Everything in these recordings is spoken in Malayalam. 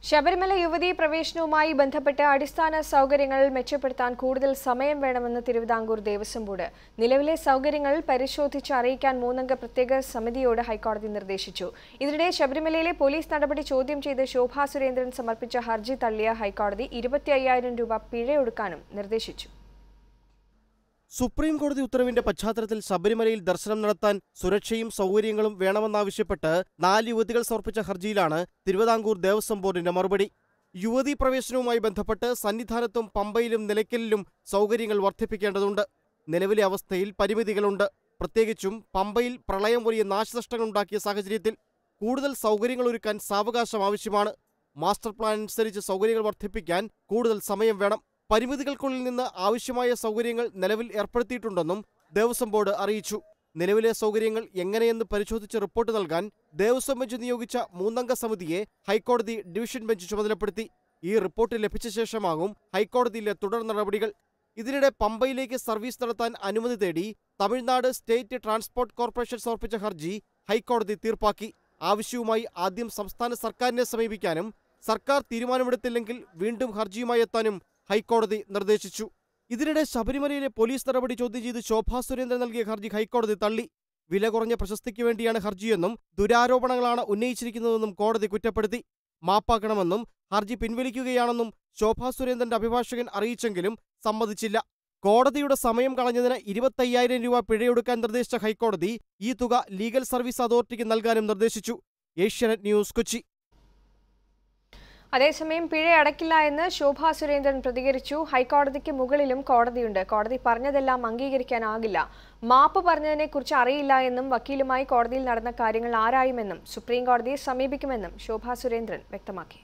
ശബരിമല യുവതീ പ്രവേശനവുമായി ബന്ധപ്പെട്ട് അടിസ്ഥാന സൗകര്യങ്ങൾ മെച്ചപ്പെടുത്താൻ കൂടുതൽ സമയം വേണമെന്ന് തിരുവിതാംകൂർ ദേവസ്വം ബോർഡ് നിലവിലെ സൗകര്യങ്ങൾ പരിശോധിച്ച് അറിയിക്കാൻ മൂന്നംഗ പ്രത്യേക സമിതിയോട് ഹൈക്കോടതി നിർദ്ദേശിച്ചു ഇതിനിടെ ശബരിമലയിലെ പോലീസ് നടപടി ചോദ്യം ചെയ്ത് ശോഭാ സുരേന്ദ്രൻ സമർപ്പിച്ച ഹർജി തള്ളിയ ഹൈക്കോടതി ഇരുപത്തി അയ്യായിരം രൂപ പിഴയൊടുക്കാനും നിർദ്ദേശിച്ചു സുപ്രീം കോടതി ഉത്തരവിന്റെ പശ്ചാത്തലത്തിൽ ശബരിമലയിൽ ദർശനം നടത്താൻ സുരക്ഷയും സൗകര്യങ്ങളും വേണമെന്നാവശ്യപ്പെട്ട് നാല് യുവതികൾ സമർപ്പിച്ച ഹർജിയിലാണ് തിരുവിതാംകൂർ ദേവസ്വം ബോർഡിന്റെ മറുപടി യുവതീ പ്രവേശനവുമായി ബന്ധപ്പെട്ട് സന്നിധാനത്തും പമ്പയിലും നിലയ്ക്കലിലും സൗകര്യങ്ങൾ വർദ്ധിപ്പിക്കേണ്ടതുണ്ട് നിലവിലെ അവസ്ഥയിൽ പരിമിതികളുണ്ട് പ്രത്യേകിച്ചും പമ്പയിൽ പ്രളയം വലിയ നാശനഷ്ടങ്ങളുണ്ടാക്കിയ സാഹചര്യത്തിൽ കൂടുതൽ സൗകര്യങ്ങൾ ഒരുക്കാൻ സാവകാശം ആവശ്യമാണ് മാസ്റ്റർ പ്ലാൻ അനുസരിച്ച് സൗകര്യങ്ങൾ വർദ്ധിപ്പിക്കാൻ കൂടുതൽ സമയം വേണം പരിമിതികൾക്കുള്ളിൽ നിന്ന് ആവശ്യമായ സൗകര്യങ്ങൾ നിലവിൽ ഏർപ്പെടുത്തിയിട്ടുണ്ടെന്നും ദേവസ്വം ബോർഡ് അറിയിച്ചു നിലവിലെ സൗകര്യങ്ങൾ എങ്ങനെയെന്ന് പരിശോധിച്ച് റിപ്പോർട്ട് നൽകാൻ ദേവസ്വം ബെഞ്ച് നിയോഗിച്ച മൂന്നംഗ സമിതിയെ ഹൈക്കോടതി ഡിവിഷൻ ബെഞ്ച് ചുമതലപ്പെടുത്തി ഈ റിപ്പോർട്ട് ലഭിച്ച ശേഷമാകും ഹൈക്കോടതിയിലെ തുടർ നടപടികൾ ഇതിനിടെ പമ്പയിലേക്ക് സർവീസ് നടത്താൻ അനുമതി തേടി തമിഴ്നാട് സ്റ്റേറ്റ് ട്രാൻസ്പോർട്ട് കോർപ്പറേഷൻ സമർപ്പിച്ച ഹർജി ഹൈക്കോടതി തീർപ്പാക്കി ആവശ്യവുമായി ആദ്യം സംസ്ഥാന സർക്കാരിനെ സമീപിക്കാനും സർക്കാർ തീരുമാനമെടുത്തില്ലെങ്കിൽ വീണ്ടും ഹർജിയുമായി എത്താനും ഹൈക്കോടതി നിർദ്ദേശിച്ചു ഇതിനിടെ ശബരിമലയിലെ പോലീസ് നടപടി ചോദ്യം ചെയ്ത് ശോഭാ സുരേന്ദ്രൻ നൽകിയ ഹർജി ഹൈക്കോടതി തള്ളി വില കുറഞ്ഞ പ്രശസ്തിക്ക് വേണ്ടിയാണ് ഹർജിയെന്നും ദുരാരോപണങ്ങളാണ് ഉന്നയിച്ചിരിക്കുന്നതെന്നും കോടതി കുറ്റപ്പെടുത്തി മാപ്പാക്കണമെന്നും ഹർജി പിൻവലിക്കുകയാണെന്നും ശോഭാ സുരേന്ദ്രന്റെ അഭിഭാഷകൻ അറിയിച്ചെങ്കിലും സമ്മതിച്ചില്ല കോടതിയുടെ സമയം കളഞ്ഞതിന് ഇരുപത്തയ്യായിരം രൂപ പിഴയൊടുക്കാൻ നിർദ്ദേശിച്ച ഹൈക്കോടതി ഈ തുക ലീഗൽ സർവീസ് അതോറിറ്റിക്ക് നൽകാനും നിർദ്ദേശിച്ചു ഏഷ്യാനെറ്റ് ന്യൂസ് കൊച്ചി അതേസമയം പിഴ അടയ്ക്കില്ല എന്ന് ശോഭാ സുരേന്ദ്രൻ പ്രതികരിച്ചു ഹൈക്കോടതിക്ക് മുകളിലും കോടതിയുണ്ട് കോടതി പറഞ്ഞതെല്ലാം അംഗീകരിക്കാനാകില്ല മാപ്പ് പറഞ്ഞതിനെക്കുറിച്ച് അറിയില്ല എന്നും വക്കീലുമായി കോടതിയിൽ നടന്ന കാര്യങ്ങൾ ആരായുമെന്നും സുപ്രീം കോടതിയെ സമീപിക്കുമെന്നും ശോഭാ സുരേന്ദ്രൻ വ്യക്തമാക്കി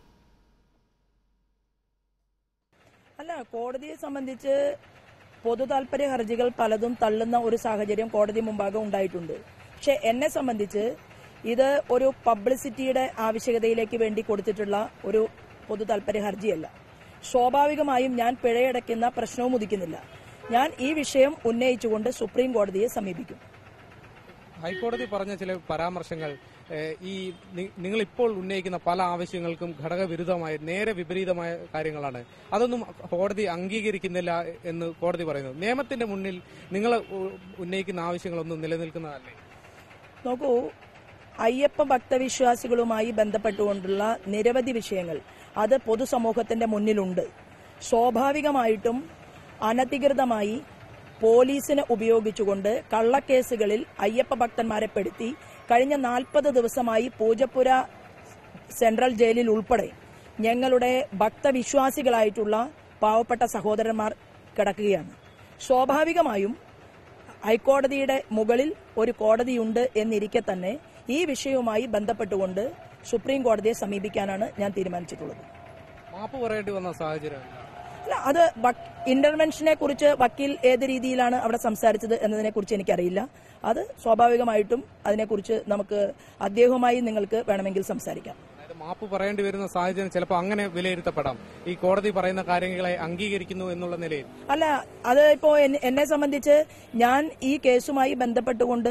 അല്ല കോടതിയെ സംബന്ധിച്ച് പൊതു താൽപര്യ ഹർജികൾ പലതും തള്ളുന്ന ഒരു സാഹചര്യം കോടതി മുമ്പാകെ ഉണ്ടായിട്ടുണ്ട് പക്ഷെ എന്നെ സംബന്ധിച്ച് ഇത് ഒരു പബ്ലിസിറ്റിയുടെ ആവശ്യകതയിലേക്ക് വേണ്ടി കൊടുത്തിട്ടുള്ള ഒരു പൊതു താൽപര്യ ഹർജിയല്ല സ്വാഭാവികമായും ഞാൻ പിഴയടയ്ക്കുന്ന പ്രശ്നവും ഉദിക്കുന്നില്ല ഞാൻ ഈ വിഷയം ഉന്നയിച്ചുകൊണ്ട് സുപ്രീം കോടതിയെ സമീപിക്കും ഹൈക്കോടതി പറഞ്ഞ ചില പരാമർശങ്ങൾ ഏഹ്, ഈ നി- നിങ്ങൾ ഇപ്പോൾ ഉന്നയിക്കുന്ന പല ആവശ്യങ്ങൾക്കും ഘടകവിരുദ്ധമായ നേരെ വിപരീതമായ കാര്യങ്ങളാണ് അതൊന്നും കോടതി അംഗീകരിക്കുന്നില്ല എന്ന് കോടതി പറയുന്നു നിയമത്തിന്റെ മുന്നിൽ നിങ്ങൾ ഉ- ഉന്നയിക്കുന്ന ആവശ്യങ്ങളൊന്നും നിലനിൽക്കുന്നതല്ലേ നോക്കൂ അയ്യപ്പ ഭക്തവിശ്വാസികളുമായി ബന്ധപ്പെട്ടുകൊണ്ടുള്ള നിരവധി വിഷയങ്ങൾ അത് പൊതുസമൂഹത്തിന്റെ മുന്നിലുണ്ട് സ്വാഭാവികമായിട്ടും അനധികൃതമായി പോലീസിനെ ഉപയോഗിച്ചുകൊണ്ട് കള്ളക്കേസുകളിൽ അയ്യപ്പ ഭക്തന്മാരെ പെടുത്തി കഴിഞ്ഞ നാൽപ്പത് ദിവസമായി പൂജപ്പുര സെൻട്രൽ ജയിലിൽ ഉൾപ്പെടെ ഞങ്ങളുടെ ഭക്തവിശ്വാസികളായിട്ടുള്ള പാവപ്പെട്ട സഹോദരന്മാർ കിടക്കുകയാണ് സ്വാഭാവികമായും ഹൈക്കോടതിയുടെ മുകളിൽ ഒരു കോടതിയുണ്ട് എന്നിരിക്കെ തന്നെ ഈ വിഷയവുമായി ബന്ധപ്പെട്ടുകൊണ്ട് സുപ്രീം കോടതിയെ സമീപിക്കാനാണ് ഞാൻ തീരുമാനിച്ചിട്ടുള്ളത് മാപ്പ് പറയേണ്ടി വന്ന സാഹചര്യം അല്ല അത് വക്- ഇന്റർവെൻഷനെ കുറിച്ച് വക്കീൽ ഏത് രീതിയിലാണ് അവിടെ സംസാരിച്ചത് എന്നതിനെ കുറിച്ച് എനിക്കറിയില്ല അത് സ്വാഭാവികമായിട്ടും അതിനെക്കുറിച്ച് നമുക്ക് അദ്ദേഹവുമായി നിങ്ങൾക്ക് വേണമെങ്കിൽ സംസാരിക്കാം അതായത് മാപ്പ് പറയേണ്ടി വരുന്ന സാഹചര്യം ചിലപ്പോൾ അങ്ങനെ വിലയിരുത്തപ്പെടാം ഈ കോടതി പറയുന്ന കാര്യങ്ങളെ അംഗീകരിക്കുന്നു എന്നുള്ള നിലയിൽ അല്ല അത് ഇപ്പോ എന്നെ- എന്നെ സംബന്ധിച്ച് ഞാൻ ഈ കേസുമായി ബന്ധപ്പെട്ടുകൊണ്ട്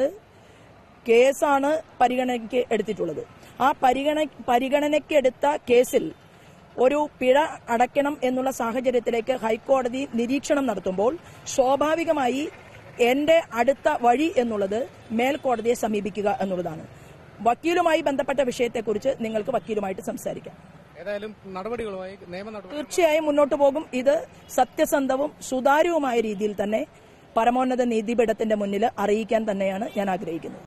കേസാണ് പരിഗണനയ്ക്ക് എടുത്തിട്ടുള്ളത് ആ പരിഗണ പരിഗണനയ്ക്ക് എടുത്ത കേസിൽ ഒരു പിഴ അടയ്ക്കണം എന്നുള്ള സാഹചര്യത്തിലേക്ക് ഹൈക്കോടതി നിരീക്ഷണം നടത്തുമ്പോൾ സ്വാഭാവികമായി എന്റെ അടുത്ത വഴി എന്നുള്ളത് മേൽക്കോടതിയെ സമീപിക്കുക എന്നുള്ളതാണ് വക്കീലുമായി ബന്ധപ്പെട്ട വിഷയത്തെക്കുറിച്ച് നിങ്ങൾക്ക് വക്കീലുമായിട്ട് സംസാരിക്കാം ഏതായാലും നടപടികളുമായി നിയമ നടപടി തീർച്ചയായും മുന്നോട്ട് പോകും ഇത് സത്യസന്ധവും സുതാര്യവുമായ രീതിയിൽ തന്നെ പരമോന്നത നീതിപീഠത്തിന്റെ മുന്നിൽ അറിയിക്കാൻ തന്നെയാണ് ഞാൻ ആഗ്രഹിക്കുന്നത്